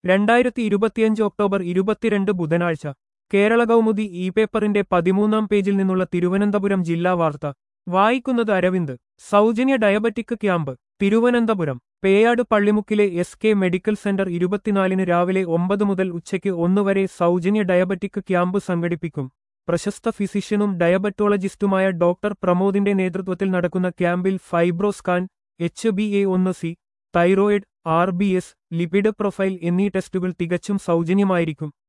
രണ്ടായിരത്തി ഇരുപത്തിയഞ്ച് ഒക്ടോബർ ഇരുപത്തിരണ്ട് ബുധനാഴ്ച കേരള കൗമുദി ഇ പേപ്പറിന്റെ പതിമൂന്നാം പേജിൽ നിന്നുള്ള തിരുവനന്തപുരം ജില്ലാ വാർത്ത വായിക്കുന്നത് അരവിന്ദ് സൗജന്യ ഡയബറ്റിക് ക്യാമ്പ് തിരുവനന്തപുരം പേയാട് പള്ളിമുക്കിലെ എസ് കെ മെഡിക്കൽ സെന്റർ ഇരുപത്തിനാലിന് രാവിലെ ഒമ്പത് മുതൽ ഉച്ചയ്ക്ക് ഒന്ന് വരെ സൗജന്യ ഡയബറ്റിക് ക്യാമ്പ് സംഘടിപ്പിക്കും പ്രശസ്ത ഫിസിഷ്യനും ഡയബറ്റോളജിസ്റ്റുമായ ഡോക്ടർ പ്രമോദിന്റെ നേതൃത്വത്തിൽ നടക്കുന്ന ക്യാമ്പിൽ ഫൈബ്രോസ്കാൻ എച്ച് ബി എ ഒന്ന് C thyroid R B S lipid profile എന്നീ ടെസ്റ്റുകൾ തികച്ചും സൗജന്യമായിരിക്കും